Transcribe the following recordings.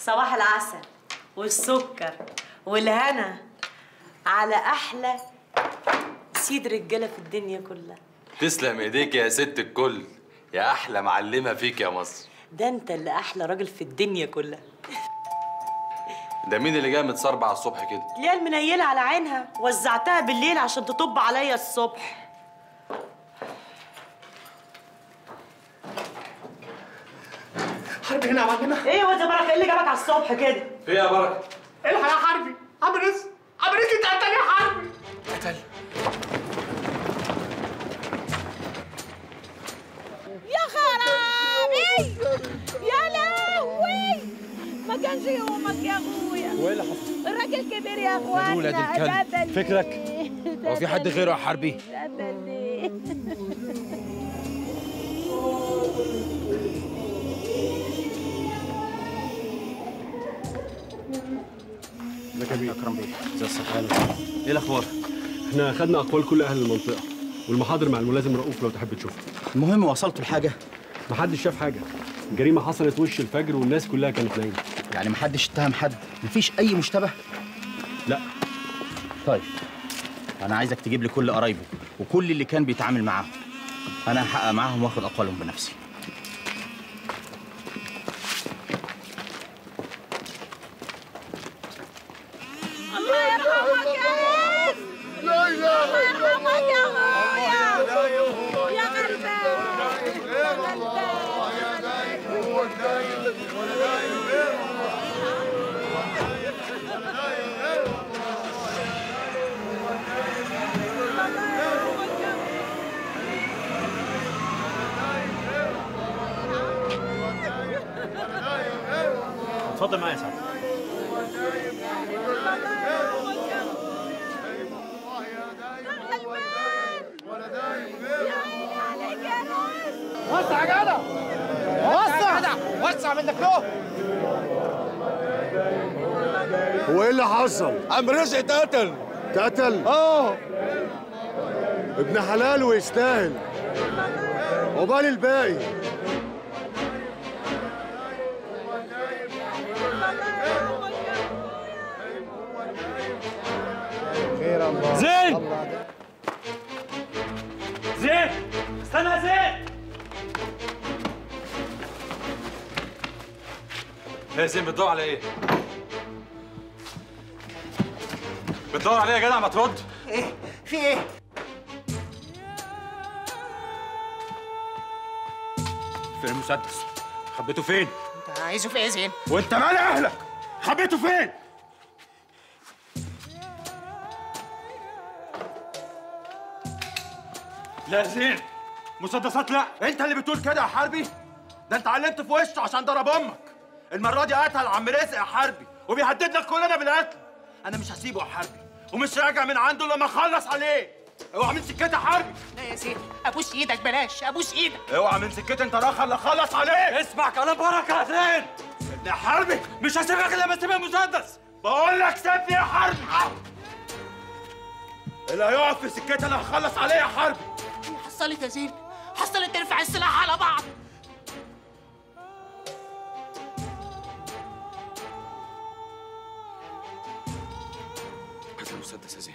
صباح العسل والسكر والهنا على احلى سيد رجاله في الدنيا كلها تسلم ايديك يا ست الكل يا احلى معلمه فيك يا مصر ده انت اللي احلى راجل في الدنيا كلها ده مين اللي جاي متصربع الصبح كده ليه المنيله على عينها وزعتها بالليل عشان تطب عليا الصبح حربي هنا يا معلمه ايه واد يا بركه ايه اللي جابك على الصبح كده في يا بركه الحق يا حربي عم رزق عم رزق انت قتل يا حربي قتل يا خرابي يا لهوي ما كانش يومك يا اخويا وايه اللي حصل؟ الراجل كبير يا اخوانا ولاد الكلب. فكرك؟ هو في حد غيره يا حربي؟ ازيك يا بيه اكرم بيه ازي الصحة ايه الاخبار؟ احنا خدنا اقوال كل اهل المنطقه والمحاضر مع الملازم رؤوف لو تحب تشوفه المهم وصلتوا لحاجة؟ محدش شاف حاجه الجريمه حصلت وش الفجر والناس كلها كانت نايمه يعني محدش اتهم حد؟ مفيش أي مشتبه؟ لا طيب أنا عايزك تجيب لي كل قرايبه وكل اللي كان بيتعامل معاهم أنا هحقق معاهم واخد أقوالهم بنفسي الله يرحمك يا ناس لا اله الله يرحمك يا اخويا يا غلبان يا غلبان اتفضل معايا يا سعد وسع يا جدع وسع يا جدع وسع منك له هو ايه اللي حصل؟ عم رزق اتقتل اتقتل؟ اه ابن حلال ويستاهل عقبال الباقي زين زين استنى يا زين يا زين بتدور على ايه بتدور عليه يا جدع ما ترد ايه في ايه فين المسدس؟ خبيته فين؟ انت عايزه في ايه زين وأنت مال أهلك؟ خبيته فين؟ لا زين مسدسات لا انت اللي بتقول كده يا حربي ده انت علمت في وشه عشان ضرب امك المره دي قتل عم رزق يا حربي وبيهددنا كلنا بالقتل انا مش هسيبه يا حربي ومش راجع من عنده لما اخلص عليه اوعى من سكتي يا حربي لا يا زين ابوس ايدك بلاش ابوس ايدك اوعى من سكتي انت راخر لا اخلص عليه اسمع كلام بركه يا زين سيبني يا حربي مش هسيبك الا لما تسيب المسدس بقول لك سيبني يا حربي اللي هيقف في سكتي انا هخلص عليه يا حربي حصلت يا زين حصلت ترفع السلاح على بعض هات المسدس يا زين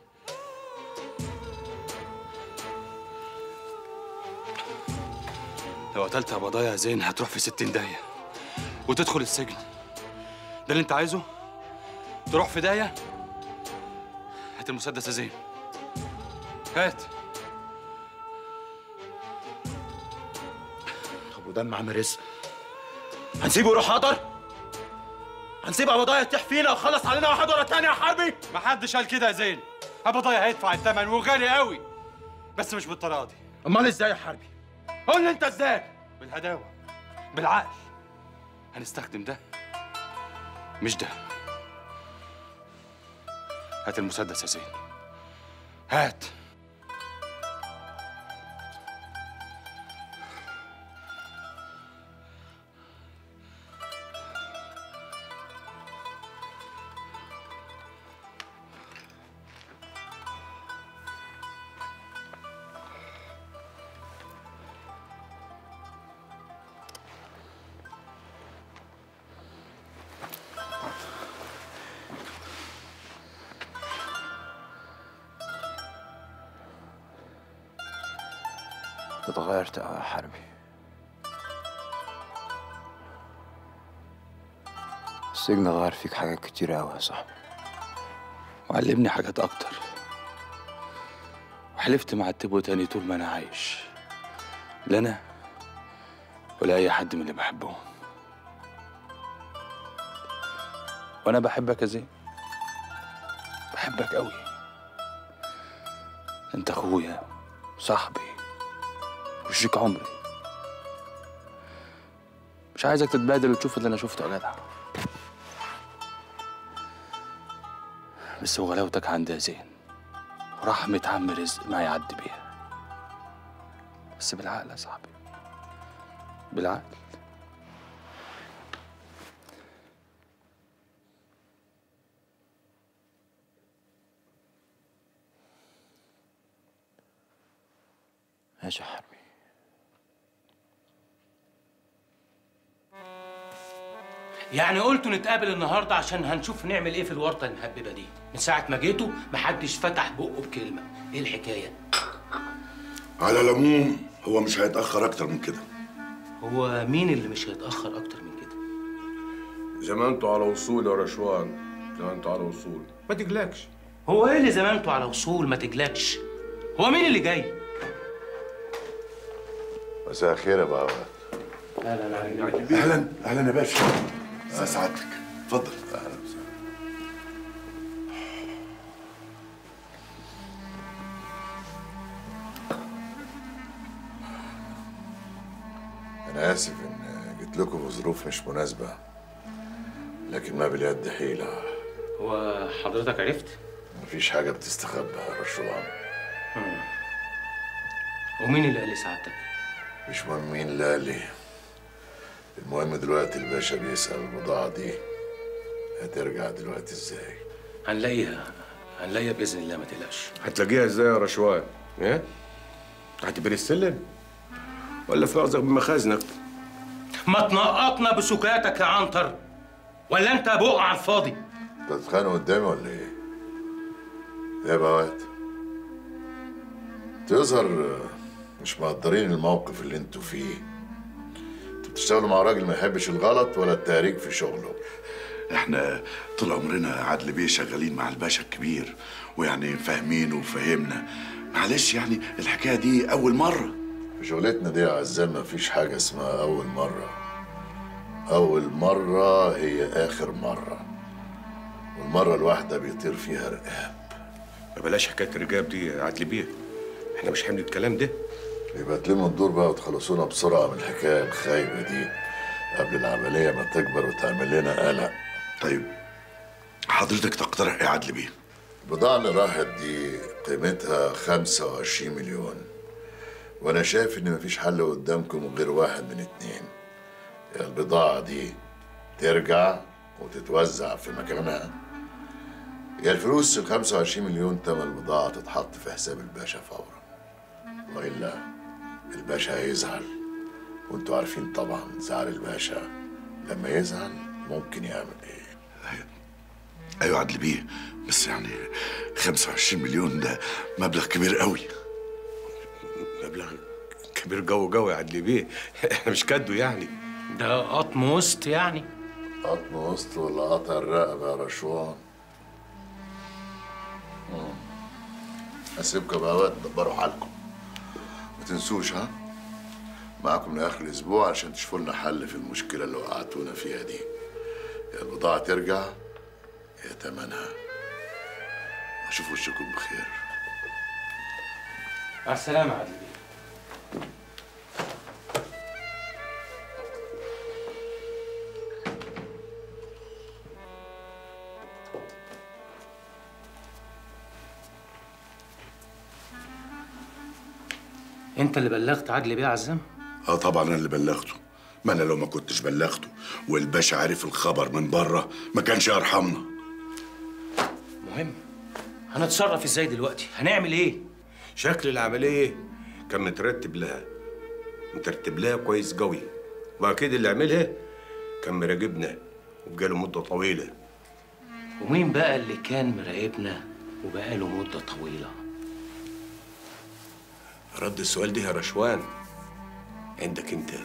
لو قتلت يا بضايا يا زين هتروح في ستين داهية وتدخل السجن ده اللي انت عايزه؟ تروح في داهية؟ هات المسدس يا زين هات طب ودم عم رزق هنسيبه يروح حضر هنسيب ابو ضايع يتيح فينا وخلص علينا واحد ورا التاني يا حربي محدش قال كده يا زين ابو ضايع هيدفع الثمن وغالي قوي بس مش بالطريقه دي امال ازاي يا حربي قول لي انت ازاي بالهداوه بالعقل هنستخدم ده مش ده هات المسدس يا زين هات اتغيرت قوي يا حربي السجن غير فيك حاجات كتير قوي يا صاحبي وعلمني حاجات أكتر وحلفت مع التبو تاني طول ما أنا عايش لا أنا ولا أي حد من اللي بحبهم وأنا بحبك يا زين بحبك أوي أنت أخويا صاحبي وشريك عمري مش عايزك تتبادل وتشوف اللي أنا شفته يا جدع بس وغلاوتك عندها زين ورحمة عم رزق ما يعدي بيها بس بالعقل يا صاحبي بالعقل ماشي يا حربي يعني قلتوا نتقابل النهارده عشان هنشوف نعمل ايه في الورطه المهببه دي من ساعه ما جيتوا محدش فتح بقه بكلمه ايه الحكايه على العموم هو مش هيتأخر أكتر من كده هو مين اللي مش هيتاخر اكتر من كده زي ما انتوا على وصول يا رشوان زي ما انتوا على وصول ما تقلقش هو ايه اللي زمانته على وصول ما تجلكش هو مين اللي جاي مساء الخير يا بابا اهلا أهلا أهلا يا باشا أهلا سعادتك اتفضل أهلا وسهلا أنا آسف إن جيت لكم في ظروف مش مناسبة لكن ما باليد حيلة هو حضرتك عرفت مفيش حاجة بتستخبى يا رشوان ومين اللي قال لسعادتك مش مهم مين اللي قال لي المهم دلوقتي الباشا بيسأل البضاعة دي هترجع دلوقتي ازاي هنلاقيها هنلاقيها باذن الله ما تقلقش هتلاقيها ازاي يا رشوان ايه تحت بير السلم ولا في مأزق بمخازنك ما تنقطنا بسكاتك يا عنتر ولا انت بقع على الفاضي انت بتتخانق قدامي ولا ايه؟ يا بوات تظهر مش مقدرين الموقف اللي انتوا فيه انتوا بتشتغلوا مع راجل ما يحبش الغلط ولا التهريج في شغله احنا طول عمرنا عدل بيه شغالين مع الباشا الكبير ويعني فاهمينه وفهمنا معلش يعني الحكايه دي اول مره في شغلتنا دي يا عزام مفيش حاجة اسمها أول مرة أول مرة هي آخر مرة والمرة الواحدة بيطير فيها رقاب ما بلاش حكايه الرجاب دي يا عدلي بيه احنا مش حامل الكلام ده يبقى تلموا الدور بقى وتخلصونا بسرعة من الحكاية الخايبة دي قبل العملية ما تكبر وتعمل لنا قلق طيب حضرتك تقترح ايه عدل بيه البضاعة اللي راحت دي قيمتها 25 مليون وأنا شايف إن مفيش حل قدامكم غير واحد من اتنين يا البضاعة دي ترجع وتتوزع في مكانها يا الفلوس ال 25 مليون تمن البضاعة تتحط في حساب الباشا فورا وإلا الباشا هيزعل وانتوا عارفين طبعا زعل الباشا لما يزعل ممكن يعمل ايه ايوه عدل بيه بس يعني 25 مليون ده مبلغ كبير قوي مبلغ كبير جو جو يا عدلي بيه احنا مش كدو يعني ده قطم وسط يعني قطم وسط ولا قطع الرقبة يا رشوان مم. هسيبكم بقى وقت تدبروا حالكم ما تنسوش ها معاكم لاخر الاسبوع عشان تشوفوا لنا حل في المشكله اللي وقعتونا فيها دي يا البضاعه ترجع يا تمنها اشوف وشكم بخير مع السلامه يا عدلي بيه انت اللي بلغت عدلي بيه يا عزام اه طبعا انا اللي بلغته ما انا لو ما كنتش بلغته والباشا عارف الخبر من بره ما كانش يرحمنا مهم هنتصرف ازاي دلوقتي هنعمل ايه شكل العمليه كان مترتب لها مترتب لها كويس قوي واكيد اللي عملها كان مراقبنا وبقاله مده طويله ومين بقى اللي كان مراقبنا وبقاله مده طويله رد السؤال ده يا رشوان عندك انت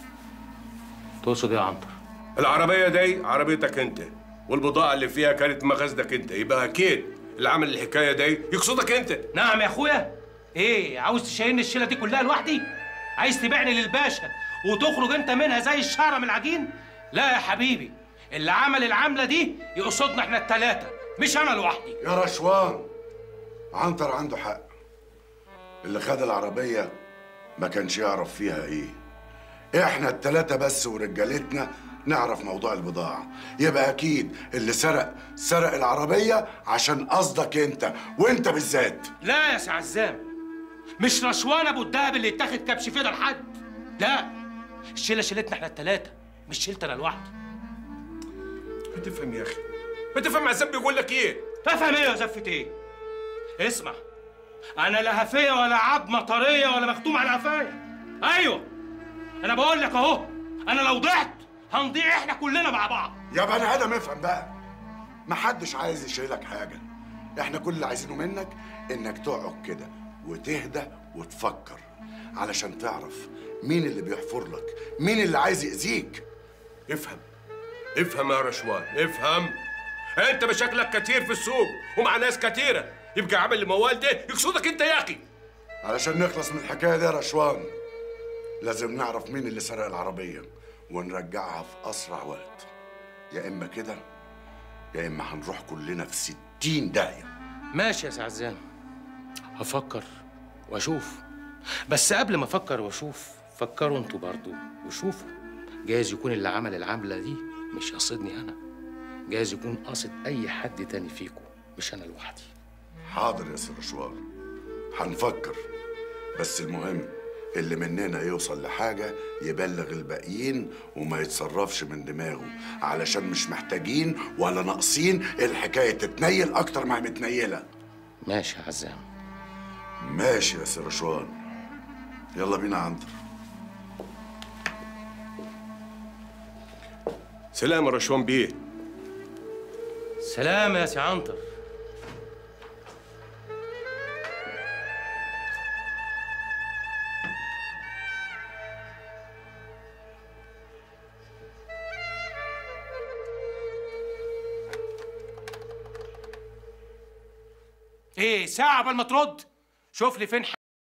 تقصد ايه يا عنتر العربيه دي عربيتك انت والبضاعه اللي فيها كانت مخازنك انت يبقى اكيد اللي عمل الحكايه دي يقصدك انت نعم يا اخويا ايه عاوز تشيلني الشيله دي كلها لوحدي عايز تبيعني للباشا وتخرج انت منها زي الشعره من العجين لا يا حبيبي اللي عمل العمله دي يقصدنا احنا التلاته مش انا لوحدي يا رشوان عنتر عنده حق اللي خد العربية ما كانش يعرف فيها ايه احنا التلاتة بس ورجالتنا نعرف موضوع البضاعة يبقى اكيد اللي سرق سرق العربية عشان قصدك انت وانت بالذات لا يا سي عزام مش رشوان ابو الدهب اللي اتاخد كبش فدا لحد لا الشيله شيلتنا احنا التلاته مش شيلت انا لوحدي ما تفهم يا اخي ما تفهم عزام بيقول لك ايه افهم ايه يا زفة ايه اسمع انا لا هفيه ولا عظمه طريه ولا مختوم على قفايا ايوه انا بقول لك اهو انا لو ضعت هنضيع احنا كلنا مع بعض يا بني ادم افهم بقى محدش عايز يشيلك حاجة احنا كل اللي عايزينه منك انك تقعد كده وتهدى وتفكر علشان تعرف مين اللي بيحفر لك مين اللي عايز يأذيك افهم افهم يا رشوان افهم انت مشاكلك كتير في السوق ومع ناس كتيره يبقى عامل الموال ده يقصدك انت يا اخي علشان نخلص من الحكاية دي يا رشوان لازم نعرف مين اللي سرق العربية ونرجعها في أسرع وقت يا إما كده يا إما هنروح كلنا في ستين داهية ماشي يا سي عزام هفكر واشوف بس قبل ما افكر واشوف فكروا انتوا برضو وشوفوا جايز يكون اللي عمل العملة دي مش قصدني انا جايز يكون قاصد اي حد تاني فيكم مش انا لوحدي حاضر يا سي رشوان هنفكر بس المهم اللي مننا يوصل لحاجة يبلغ الباقيين وما يتصرفش من دماغه علشان مش محتاجين ولا ناقصين الحكاية تتنيل أكتر ما هي متنيلة ماشي يا عزام ماشي يا سي رشوان يلا بينا عنتر سلام يا رشوان بيه سلام يا سي عنتر ايه ساعة قبل ما ترد شوف لي فين